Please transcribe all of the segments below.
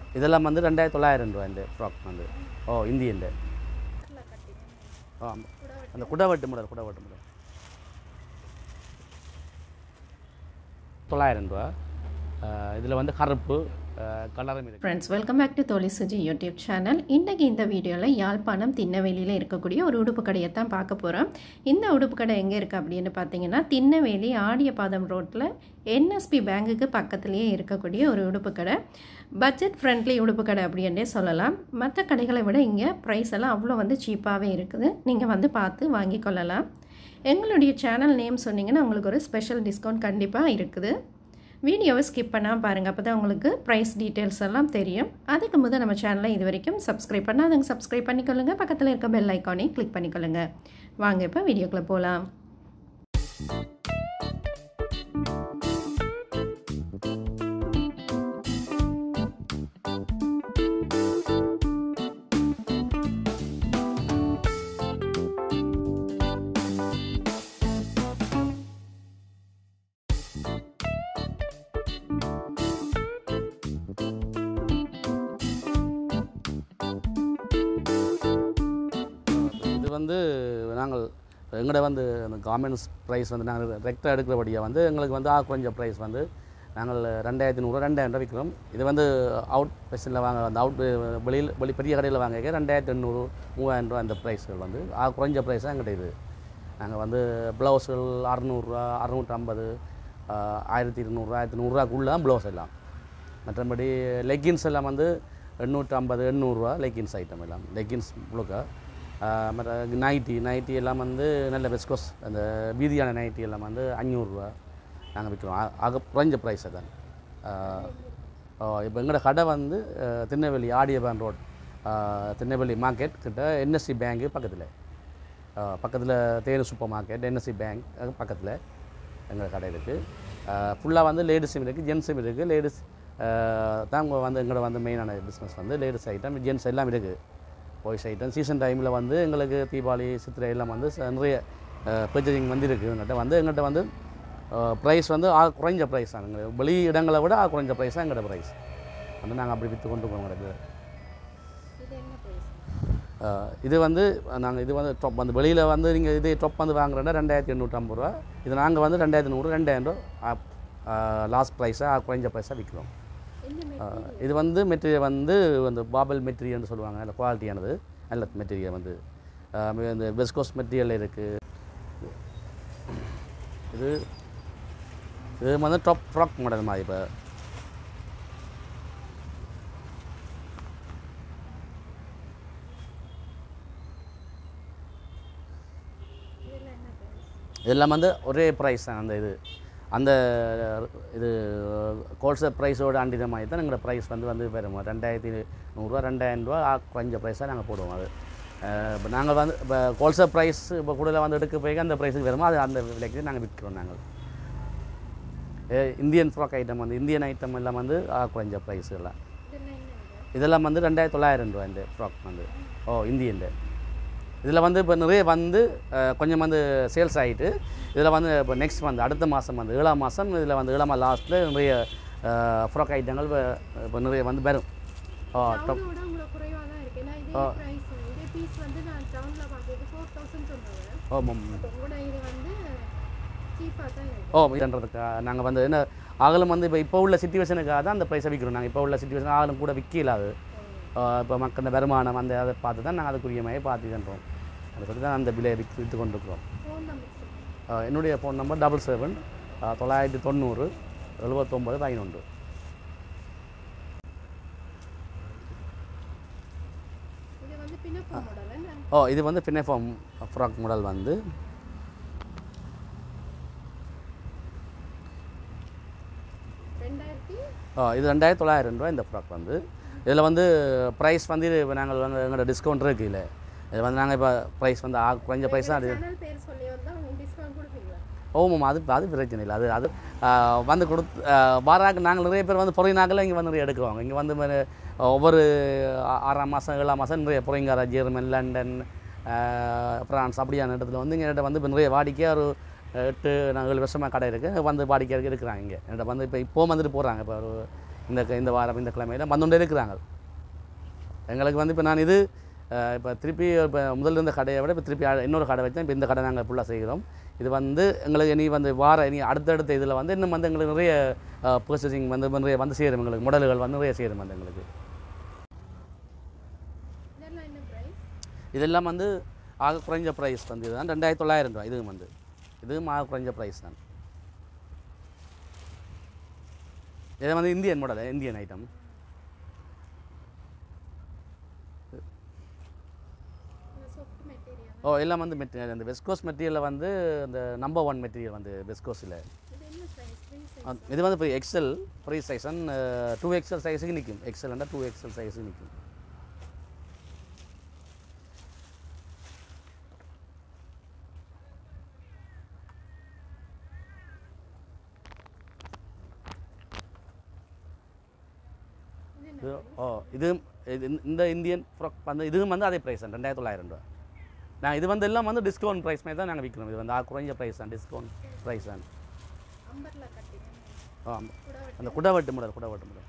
இதெல்லாம் வந்து ரெண்டாயிரத்தி தொள்ளாயிரம் ரூபா இந்த ஃப்ராக் வந்து ஓ இந்தியன் ஆ அந்த குடவட்டு முடல் குடவட்டு முடல் தொள்ளாயிரம் ரூபா இதில் வந்து கருப்பு கலரும் இருக்கு ஃப்ரெண்ட்ஸ் வெல்கம் பேக் டு தோழி சுஜி யூடியூப் சேனல் இன்றைக்கி இந்த வீடியோவில் யாழ்ப்பாணம் திண்ணவேலியில் இருக்கக்கூடிய ஒரு உடுப்பு கடையை தான் பார்க்க போகிறோம் இந்த உடுப்பு கடை எங்கே இருக்குது அப்படின்னு பார்த்தீங்கன்னா திண்ணவேலி ஆடியபாதம் ரோட்டில் என்எஸ்பி பேங்குக்கு பக்கத்துலேயே இருக்கக்கூடிய ஒரு உடுப்பு கடை பட்ஜெட் ஃப்ரெண்ட்லி உடுப்பு கடை அப்படின்னே சொல்லலாம் மற்ற கடைகளை விட இங்கே ப்ரைஸ் எல்லாம் அவ்வளோ வந்து சீப்பாகவே இருக்குது நீங்கள் வந்து பார்த்து வாங்கிக் கொள்ளலாம் எங்களுடைய சேனல் நேம் சொன்னீங்கன்னா உங்களுக்கு ஒரு ஸ்பெஷல் டிஸ்கவுண்ட் கண்டிப்பாக இருக்குது வீடியோவை ஸ்கிப் பண்ணாமல் பாருங்கள் அப்போ தான் உங்களுக்கு ப்ரைஸ் டீட்டெயில்ஸ் எல்லாம் தெரியும் அதுக்கு முதல் நம்ம சேனலை இது வரைக்கும் சப்ஸ்கிரைப் பண்ணாதவங்க சப்ஸ்கிரைப் பண்ணிக்கொள்ளுங்க பக்கத்தில் இருக்க பெல் ஐக்கானையும் கிளிக் பண்ணிக்கொள்ளுங்க வாங்க இப்போ வீடியோக்குள்ளே போகலாம் இது வந்து நாங்கள் எங்கள்ட வந்து அந்த கார்மெண்ட்ஸ் ப்ரைஸ் வந்து நாங்கள் ரெக்டாக எடுக்கிறபடியாக வந்து எங்களுக்கு வந்து ஆ குறைஞ்ச ப்ரைஸ் வந்து நாங்கள் ரெண்டாயிரத்தி நூறு ரெண்டாயிரம் ரூபா விற்கிறோம் இது வந்து அவுட் பெஷனில் வாங்க அந்த அவுட் வெளியில் வெளி பெரிய கடையில் வாங்க ரெண்டாயிரத்தி எண்ணூறு மூவாயிரம் ரூபா அந்த ப்ரைஸ்கள் வந்து ஆ குறைஞ்ச ப்ரைஸ் தான் எங்கிட்ட இது நாங்கள் வந்து ப்ளவுஸ்கள் அறநூறுரூவா அறுநூற்றம்பது ஆயிரத்தி இருநூறுவா ஆயிரத்தி நூறுரூவாக்குள்ளே தான் ப்ளவுஸ் எல்லாம் மற்றபடி லெக்கின்ஸ் எல்லாம் வந்து எண்ணூற்றி ஐம்பது எண்ணூறுரூவா லெக்கின்ஸ் ஐட்டம் எல்லாம் லெக்கின்ஸ் முழுக்க ஆஹ் மற்ற நைட்டி நைட்டி எல்லாம் வந்து நல்ல வெஸ்கோஸ் அந்த வீதியான நைட்டி எல்லாம் வந்து அஞ்சூறுரூவா நாங்கள் விற்கிறோம் ஆ- ஆக குறைஞ்ச ப்ரைஸை தான் இப்போ எங்களோட கடை வந்து ஆஹ் திருநெல்வேலி ஆடியபான் ரோட் ஆஹ் திருநெல்வேலி மார்க்கெட் கிட்ட என்எஸ்சி பேங்க்கு பக்கத்தில் பக்கத்தில் தேனு சூப்பர் மார்க்கெட் என்எஸ்சி பேங்க் பக்கத்தில் எங்கள் கடை இருக்குது ஃபுல்லாக வந்து லேடிஸும் இருக்குது ஜென்ஸும் இருக்குது லேடிஸ் தான் உங்க வந்து எங்களோட வந்து மெயினான பிஸ்னஸ் வந்து லேடிஸ் ஐட்டம் ஜென்ஸ் எல்லாம் இருக்குது பாய்ஸ் ஐட்டம் சீசன் டைமில் வந்து எங்களுக்கு தீபாவளி சித்திரை எல்லாம் வந்து ச- நிறைய பர்ச்சேசிங் வந்து இருக்குது எங்கள்கிட்ட வந்து எங்கள்கிட்ட வந்து ப்ரைஸ் வந்து ஆ குறைஞ்ச ப்ரைஸ் தான் எங்களுக்கு வெளி இடங்களை விட ஆ குறைஞ்ச ப்ரைஸ் தான் எங்களோட ப்ரைஸ் வந்து நாங்கள் அப்படி விற்று கொண்டு போகிறோம் எங்களுக்கு அஹ் இது வந்து நாங்கள் இது வந்து டாப் வந்து வெளியில் வந்து நீங்கள் இது டாப் வந்து வாங்குறோன்னா ரெண்டாயிரத்தி எண்ணூற்றம்பது ரூபா இது நாங்கள் வந்து ரெண்டாயிரத்தி நூறு ரெண்டாயிரம் ரூபா லாஸ்ட் ப்ரைஸாக குறைஞ்ச ப்ரைஸாக விற்கிறோம் அஹ் இது வந்து மெட்டீரியல் வந்து அந்த பாபல் மெட்டீரியல்னு சொல்லுவாங்க நல்ல குவாலிட்டியானது நல்ல மெட்டீரியல் வந்து அஹ் மி- இந்த வெஸ்கோஸ் மெட்டீரியல் இருக்குது இது இது வந்து டாப் ஃப்ராக் மாடல் மாதிரி இப்போ இதெல்லாம் வந்து ஒரே ப்ரைஸ் தான் அந்த இது அந்த இது ஹோல்சேல் ப்ரைஸோட அண்டின மாதிரி தான் எங்களோட ப்ரைஸ் வந்து வந்து வரும் ரெண்டாயிரத்தி நூறுரூவா ரெண்டாயிரம் ரூபா ஆ, குறைஞ்ச ப்ரைஸாக நாங்கள் போடுவோம் அது இப்போ நாங்கள் வந்து இப்போ ஹோல்சேல் ப்ரைஸ் இப்போ கூடுதலாக வந்து எடுக்க போய் அந்த ப்ரைஸுக்கு வருமோ அது அந்த விலைக்கு நாங்கள் விற்கிறோம் நாங்கள் ஏ, இந்தியன் ஃப்ராக் ஐட்டம் வந்து இந்தியன் ஐட்டம் எல்லாம் வந்து ஆ, குறைஞ்ச ப்ரைஸ் எல்லாம் இதெல்லாம் வந்து ரெண்டாயிரத்தி தொள்ளாயிரம் ரூபா இந்த ஃப்ராக் வந்து ஓ இந்தியன் இதில் வந்து இப்போ நிறைய வந்து அஹ், கொஞ்சம் வந்து சேல்ஸ் ஆகிட்டு இதில் வந்து இப்போ நெக்ஸ்ட் வந்து அடுத்த மாதம் வந்து ஏழாம் மாதம் இதில் வந்து ஏழாம் லாஸ்ட்டில் நிறைய ஃப்ராக் ஐட்டங்கள் இப்போ- இப்போ நிறைய வந்து வரும் ஓ டாப் விட உங்களுக்கு குறைவாக தான் இருக்கு ஏன்னா இதே ப்ரைஸ் இதே பீஸ் வந்து நான் டவுனில் பார்க்குறது ஃபோர் தௌசண்ட் சொன்னாங்க ஓ மம் அப்போ உங்களோட இது வந்து சீப்பாக தான் இருக்கு ஓ இதுன்றதுக்கா நாங்கள் வந்து என்ன ஆகலும் வந்து இப்போ இப்போ உள்ள சுச்சுவேஷனுக்காக தான் அந்த ப்ரைஸை விற்கிறோம் நாங்கள் இப்போ உள்ள சுச்சுவேஷன் ஆகலும் கூட விற்கல அது இப்போ மக்கள் இந்த வருமானம் அந்த அதை பார்த்து தான் நாங்கள் அதுக்குரிய மாதிரி பார்த்து தன்றோம் அதை சொல்லி தான் அந்த விலையை விற்று விற்று கொண்டிருக்கிறோம் ஃபோன் நம்பர் ஆஹ் என்னுடைய ஃபோன் நம்பர் டபுள் செவன் தொள்ளாயிரத்தி தொண்ணூறு எழுபத்தொம்பது பதினொன்று இது வந்து பின்னஃபோன் மாடல் என்ன ஓ இது வந்து பின்னஃபார்ம் ஃப்ராக் மாடல் வந்து ரெண்டாயிரத்தி ஓ இது ரெண்டாயிரத்தி தொள்ளாயிரம் ரூபா இந்த ஃப்ராக் வந்து இதில் வந்து ப்ரைஸ் வந்து இது இப்போ நாங்கள் வந்து எங்களோட டிஸ்கவுண்ட் இருக்கு இல்லை இது வந்து நாங்கள் இப்போ ப்ரைஸ் வந்து ஆ- குறைஞ்ச ப்ரைஸ் தான் அது சேனல் பேர் சொல்லி வந்தால் உங்களுக்கு டிஸ்கவுண்ட் கொடுப்பீங்களா ஓமாம் அது அது பிரச்சனை இல்லை அது அது ஆ, வந்து கொடுத்து வாராக்கு நாங்கள் நிறைய பேர் வந்து பொறையினாக்கில் இங்கே வந்து நிறைய எடுக்கிறோம் இங்கே வந்து ம- ஒவ்வொரு ஆ- ஆறாம் மாதம் ஏழாம் மாதம் நிறைய பொறைங்கார ஜெர்மன் லண்டன் ஆ, பிரான்ஸ் அப்படியான இடத்துல வந்து இங்கே வந்து இப்போ நிறைய வாடிக்கையாக ஒரு எட்டு நாங்கள் ஏழு வருஷமாக கடை இருக்குது வந்து வாடிக்கையாக இருக்கிறாங்க இங்கே என்கிட்ட வந்து இப்போ இப்போ வந்துட்டு போகிறாங்க இப்போ ஒரு இந்த க- இந்த வாரம் இந்த கிழமையில் வந்துட்டே இருக்கிறாங்க எங்களுக்கு வந்து இப்போ நான் இது இப்போ திருப்பி இப்போ முதல்ல இருந்த கடையை விட இப்போ திருப்பி அ- இன்னொரு கடை வச்சேன் இப்போ இந்த கடை நாங்கள் ஃபுல்லாக செய்கிறோம் இது வந்து எங்களுக்கு இனி வந்து வார இனி அடுத்தடுத்த இதில் வந்து இன்னும் வந்து எங்களுக்கு நிறைய பர்ச்சேசிங் வந்து நிறைய வந்து சேரும் எங்களுக்கு மாடல்கள் வந்து நிறைய சேரும் வந்து எங்களுக்கு இதெல்லாம் என்ன ப்ரைஸ் இதெல்லாம் வந்து ஆக குறைஞ்ச ப்ரைஸ் வந்து இதுதான் ரெண்டாயிரத்தி தொள்ளாயிரம் ரூபா இதுவும் வந்து இதுவும் ஆக குறைஞ்ச ப்ரைஸ் தான் இது வந்து இந்தியன் மாடல் இந்தியன் ஐட்டம் இந்த சாஃப்ட் மெட்டீரியல் ஓ எல்லாம் வந்து மெட்டீரியல் இந்த வெஸ்கோஸ் மெட்டீரியலில் வந்து இந்த நம்பர் ஒன் மெட்டீரியல் வந்து வெஸ்கோஸில் இது என்ன சைஸ் ஃப்ரீ சைஸ் இது வந்து இப்போ XL free size and two XL சைஸுக்கு நிற்கும் எக்ஸல்ண்டா டூ எக்ஸல் சைஸுக்கு நிற்கும் இது என்ன இது ஓ இது இது இந்த- இந்த இந்தியன் ஃப்ராக் வந்து இதுவும் வந்து அதே ப்ரைஸ் தான் ரெண்டாயிரத்தி தொள்ளாயிரம் ரூபா நான் இது வந்து எல்லாம் வந்து டிஸ்கவுண்ட் ப்ரைஸ் மாதிரி தான் நாங்கள் விற்கிறோம் இது வந்து ஆ, குறைஞ்ச ப்ரைஸ் தான் டிஸ்கவுண்ட் ப்ரைஸ் தான் அம்பர்லா கட்டிங் ஆ, கூட அந்த குடவட்டு முடல் குடவட்டு முடல்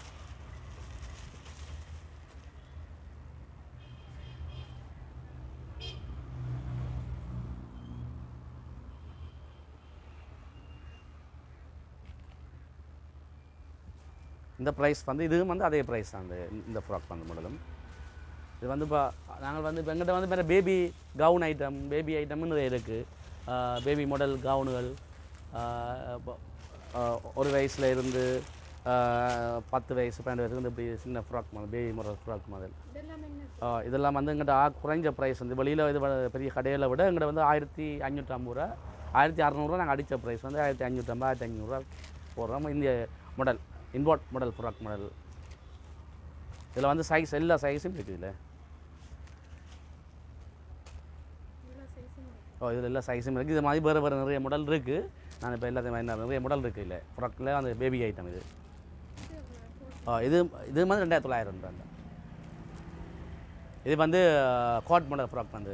இந்த ப்ரைஸ் வந்து இதுவும் வந்து அதே ப்ரைஸ் தான் இந்த இந்த ஃப்ராக் வந்து மாடலும் இது வந்து இப்போ நாங்கள் வந்து இப்போ எங்கிட்ட வந்து வேறு பேபி கவுன் ஐட்டம் பேபி ஐட்டம்னு நிறைய இருக்குது பேபி மாடல் கவுனுகள் ஒரு வயசில் இருந்து ஆஹ், பத்து வயசு பன்னெண்டு வயசுக்கு வந்து இப்படி சின்ன ஃப்ராக் மாதிரி பேபி மாடல் ஃப்ராக் மாதிரி இதெல்லாம் என்ன ஆஹ், இதெல்லாம் வந்து எங்கிட்ட ஆ- குறைஞ்ச ப்ரைஸ் வந்து வெளியில் இது வ- பெரிய கடையில் விட எங்கிட்ட வந்து ஆயிரத்தி ஐநூற்றம்பது ரூபா ஆயிரத்தி அறநூறுவா நாங்கள் அடித்த ப்ரைஸ் வந்து ஆயிரத்தி ஐநூற்றம்பது ஆயிரத்தி ஐநூறுரூவா போடுறோம் இந்திய model import model frock model இதில் வந்து சைஸ் எல்லா சைஸும் இருக்குது இதில் இவ்வளோ சைஸும் ஓ இதில் எல்லா சைஸும் இருக்குது இது மாதிரி வேறு வேறு நிறைய மாடல் இருக்குது நான் இப்போ எல்லாத்தையும் என்ன நிறைய மாடல் இருக்குது இல்லை ஃப்ராக்கில் அந்த பேபி ஐட்டம் இது இது எவ்வளோ ஓ இது இது வந்து ரெண்டாயிரத்தி தொள்ளாயிரம் ரூபாய் இது வந்து கோட் மாடல் ஃப்ராக் வந்து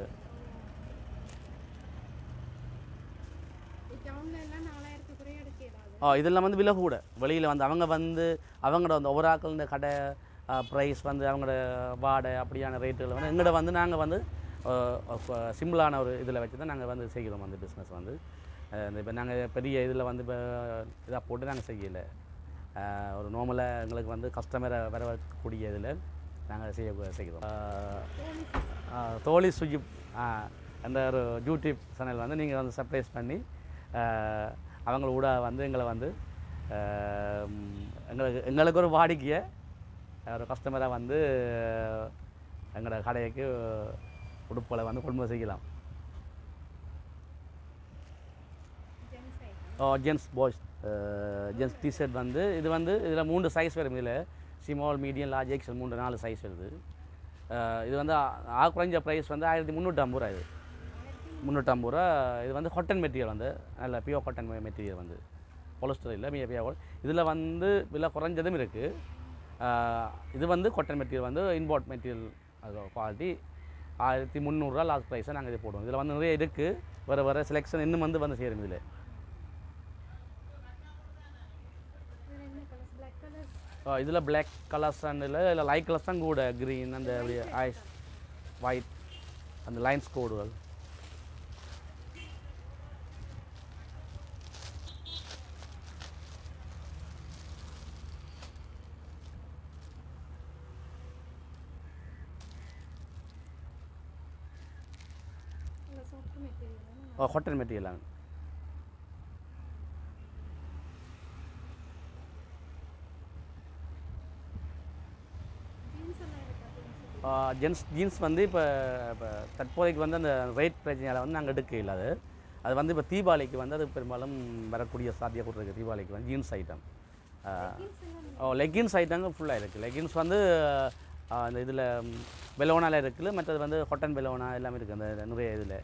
டவுன்ல எல்லாம் நாலாயிரத்து குறைய எடுக்கிறாங்க ஓ இதெல்லாம் வந்து விலை கூட வெளியில் வந்து அவங்க வந்து அவங்களோட வந்து ஒவ்வொரு ஆக்கள் இந்த கடை ப்ரைஸ் வந்து அவங்களோட வாடகை அப்படியான ரேட்டுகள் வந்து எங்கள்கிட்ட வந்து நாங்கள் வந்து சிம்பிளான ஒரு இதில் வச்சு தான் நாங்கள் வந்து செய்கிறோம் அந்த பிஸ்னஸ் வந்து இப்போ நாங்கள் பெரிய இதில் வந்து இப்போ இதாக போட்டு நாங்கள் செய்யலை அஹ், ஒரு நார்மலாக எங்களுக்கு வந்து கஸ்டமரை வரக்கூடிய இதில் நாங்கள் செய்ய செய்கிறோம் அஹ், ஆ, தோழி சுஜிப் ஆ, அந்த ஒரு யூடியூப் சேனல் வந்து நீங்கள் வந்து சர்ப்ரைஸ் பண்ணி ஆ, அவங்க கூட வந்து எங்களை வந்து ஆ, ம், எங்களுக்கு எங்களுக்கு ஒரு வாடிக்கையை ஒரு கஸ்டமராக வந்து எங்களோட கடைக்கு உடுப்புகளை வந்து கொள்முதல் செய்யலாம் gents item gents boys gents t shirt வந்து இது வந்து இதில் மூன்று சைஸ் வரும் இதில் ஸ்மால் மீடியம் லார்ஜ் எக்ஸல் மூன்று நாலு சைஸ் வருது அஹ் இது வந்து ஆ- ஆக குறைஞ்ச ப்ரைஸ் வந்து ஆயிரத்தி முந்நூற்றம்பது ரூபா இது முந்நூற்றம்பது ரூபா இது வந்து காட்டன் மெட்டீரியல் வந்து நல்ல பியூர் காட்டன் மெட்டீரியல் வந்து பொலிஸ்டர் இல்லை மிக பியூர் இதில் வந்து விலை குறைஞ்சதும் இருக்குது இது வந்து காட்டன் மெட்டீரியல் வந்து இம்போர்ட் மெட்டீரியல் அது குவாலிட்டி ஆயிரத்தி முந்நூறுரூவா லாஸ்ட் ப்ரைஸை நாங்கள் இது போடுவோம் இதில் வந்து நிறைய இருக்குது வேறு வேறு செலெக்ஷன் இன்னும் வந்து வந்து சேரும் இதில் இதில் என்ன கலர்ஸ் பிளாக் கலர்ஸ் இதில் பிளாக் கலர்ஸ் அண்ட் இல்லை இல்லை லைட் கலர்ஸ் தான் கூட க்ரீன் அந்த அப்படியே ஐஸ் ஒயிட் அந்த லைன்ஸ் கோடுகள் நல்ல soft material cotton material jeans எல்லாம் இருக்கா ஜீன்ஸ் ஜென்ஸ் ஜீன்ஸ் வந்து இப்போ இப்போ தற்போதைக்கு வந்து அந்த ரேட் பிரச்சனையால் வந்து நாங்கள் எடுக்க இல்லை அது அது வந்து இப்போ தீபாவளிக்கு வந்து அது பெரும்பாலும் வரக்கூடிய சாத்தியக்கூறு இருக்குது தீபாவளிக்கு வந்து ஜீன்ஸ் ஐட்டம் ஓ லெகின்ஸ் ஐட்டங்கள் ஃபுல்லாக இருக்குது லெகின்ஸ் வந்து ஆ, அந்த இதில் பெலோனால இருக்குது மற்றது வந்து காட்டன் பெலோனா எல்லாமே இருக்குது அந்த நிறைய இதில்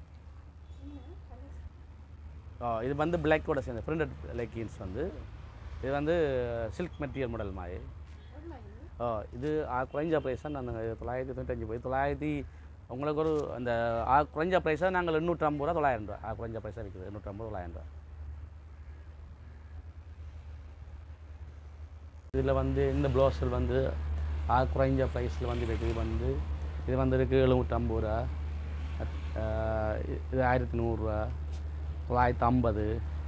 இது வந்து பிளாக்கோட சேர்ந்து பிரிண்டட் லெகின்ஸ் வந்து இது வந்து சில்க் மெட்டீரியல் மாடல் மாதிரி எவ்வளோ இது ஓ இது ஆ, குறைஞ்ச ப்ரைஸ் தான் நாங்கள் தொள்ளாயிரத்தி தொண்ணூத்தஞ்சு போய் தொள்ளாயிரத்தி உங்களுக்கு ஒரு அந்த ஆ, குறைஞ்ச ப்ரைஸாக நாங்கள் எண்ணூற்றம்பது ரூபா தொள்ளாயிரம் ரூபா ஆ, குறைஞ்ச ப்ரைஸாக விற்குது எண்ணூற்றம்பது தொள்ளாயிரம் ரூபா இதில் வந்து இந்த ப்ளவுஸில் வந்து ஆக குறைஞ்ச ப்ரைஸில் வந்து இருக்குது இது வந்து இது வந்து இருக்குது எழுநூற்றம்பது ரூபா அஹ் இது ஆயிரத்தி நூறுரூவா தொள்ளாயிரத்தி ஐம்பது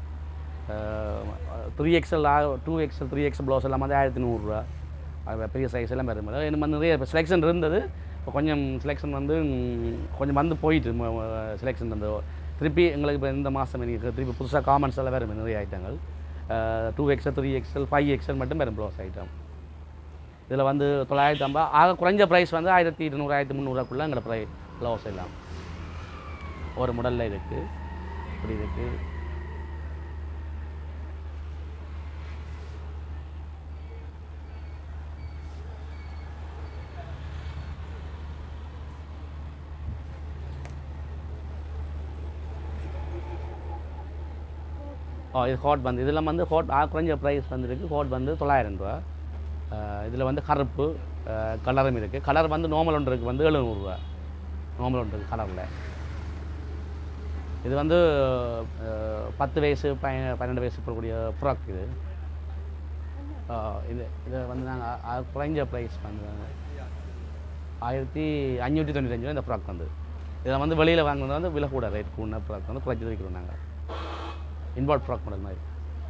three XL two XL three XL blouse எல்லாம் வந்து ஆயிரத்தி நூறுரூவா அது பெரிய சைஸ் எல்லாம் வரும் அதாவது இன்னும் நிறைய இப்போ செலெக்ஷன் இருந்தது இப்போ கொஞ்சம் செலெக்ஷன் வந்து ம், கொஞ்சம் வந்து போயிட்டு செலெக்ஷன் வந்து திருப்பி எங்களுக்கு இப்போ இந்த மாதம் எனக்கு திருப்பி புதுசாக காமன்ஸ் எல்லாம் வரும் நிறைய ஐட்டங்கள் two XL three XL five XL மட்டும் வரும் ப்ளவுஸ் ஐட்டம் இதில் வந்து தொள்ளாயிரத்தி ஐம்பது ஆக குறைஞ்ச ப்ரைஸ் வந்து ஆயிரத்தி இருநூறு ஆயிரத்தி முந்நூறுவாக்குள்ளே எங்களை ப்ரை ப்ளவுஸ் எல்லாம் ஒரு மாடலில் இருக்குது இப்படி இருக்குது ஓ இது ஹோட் வந்து இதில் வந்து ஹோட் ஆ குறைஞ்ச ப்ரைஸ் வந்துருக்கு ஹோட் வந்து தொள்ளாயிரம் ரூபா இதில் வந்து கருப்பு கலரும் இருக்குது கலர் வந்து நார்மல் ஒன்று இருக்குது வந்து எழுநூறுவா நார்மல் ஒன்று இருக்குது கலரில் இது வந்து அஹ், பத்து வயசு பய பன்னெண்டு வயசு போடக்கூடிய ஃப்ராக் இது ஆ, இது இது வந்து நாங்கள் குறைஞ்ச ப்ரைஸ் வந்து ஆயிரத்தி அஞ்சூற்றி தொண்ணூத்தஞ்சு ரூபா இந்த ஃப்ராக் வந்து இதில் வந்து வெளியில் வாங்கினது வந்து விலை கூட ரேட் கூட ஃப்ராக் வந்து குறைச்சி வைக்கிறோம் நாங்கள் இன்வால்வ் ஃப்ராக் மாடல் மாதிரி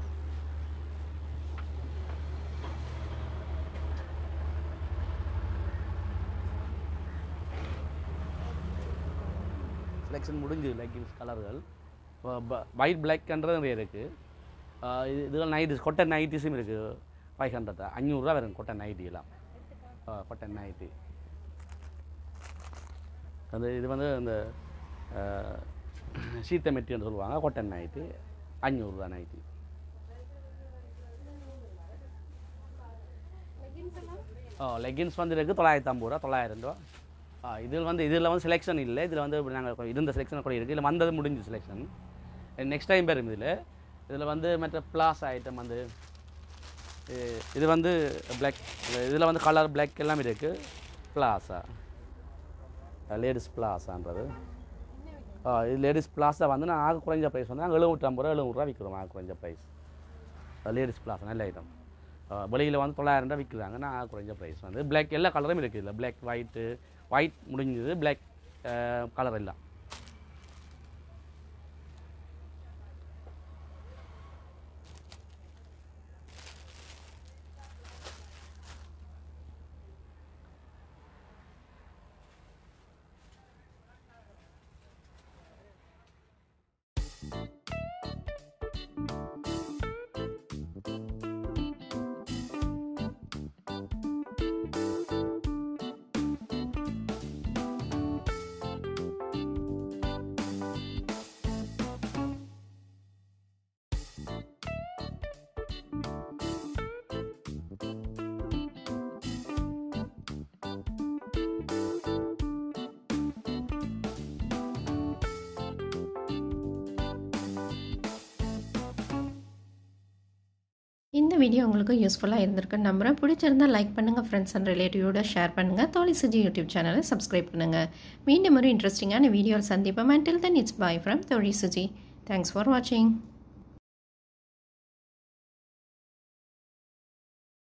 செலெக்ஷன் முடிஞ்சு லெக்கின்ஸ் கலர்கள் ஒயிட் பிளாக்ன்றது நிறைய இருக்குது இது இதெல்லாம் நைட்டிஸ் கொட்டன் நைட்டிஸும் இருக்குது ஃபைவ் ஹண்ட்ரட் அஞ்சூறுரூவா வரும் கொட்டன் நைட்டிலாம் கொட்டன் நைட்டி அது இது வந்து இந்த சீத்த மெட்டின்னு சொல்லுவாங்க கொட்டன் நைட்டி அஞ்சூறுரூவா நைட்டி லெகின்ஸ் எல்லாம் ஓ லெகின்ஸ் வந்து இருக்குது தொள்ளாயிரத்தி ஐம்பது ரூபா தொள்ளாயிரம் ரூபா ஆ இதில் வந்து இதில் வந்து செலெக்ஷன் இல்லை இதில் வந்து நாங்கள் இருந்த செலெக்ஷன் கூட இருக்குது இதில் வந்தது முடிஞ்சு செலெக்ஷன் நெக்ஸ்ட் டைம் பேர் இதில் இதில் வந்து மற்ற பிளாஸ் ஐட்டம் வந்து இ- இது வந்து பிளாக் இதில் வந்து கலர் பிளாக் எல்லாம் இருக்குது பிளாஸா லேடிஸ் பிளாஸான்றது ஆ இது லேடிஸ் பிளாஸா வந்து நான் ஆக குறைஞ்ச ப்ரைஸ் வந்து நாங்கள் எழுநூற்றம்பது ரூபா எழுநூறுவா விற்கிறோம் ஆக குறைஞ்ச ப்ரைஸ் லேடிஸ் பிளாஸ் நல்ல ஐட்டம் வெளியில் வந்து தொள்ளாயிரம் ரூபா விற்கிறாங்க நான் ஆக குறைஞ்ச ப்ரைஸ் வந்து பிளாக் எல்லா கலரும் இருக்குது இல்லை பிளாக் ஒயிட்டு ஒயிட் முடிஞ்சது பிளாக் கலர் எல்லாம் இந்த வீடியோ உங்களுக்கு யூஸ்ஃபுல்லாக இருந்திருக்குன்னு நம்புகிறேன் பிடிச்சிருந்தா லைக் பண்ணுங்கள் ஃப்ரெண்ட்ஸ் அண்ட் ரிலேட்டிவோட ஷேர் பண்ணுங்கள் தோழி சுஜி யூடியூப் சேனலை சப்ஸ்கிரைப் பண்ணுங்கள் மீண்டும் ஒரு இன்ட்ரெஸ்டிங்கான வீடியோவில் சந்திப்போம் until then it's bye from தோழி சுஜி தேங்க்ஸ் ஃபார் வாட்சிங்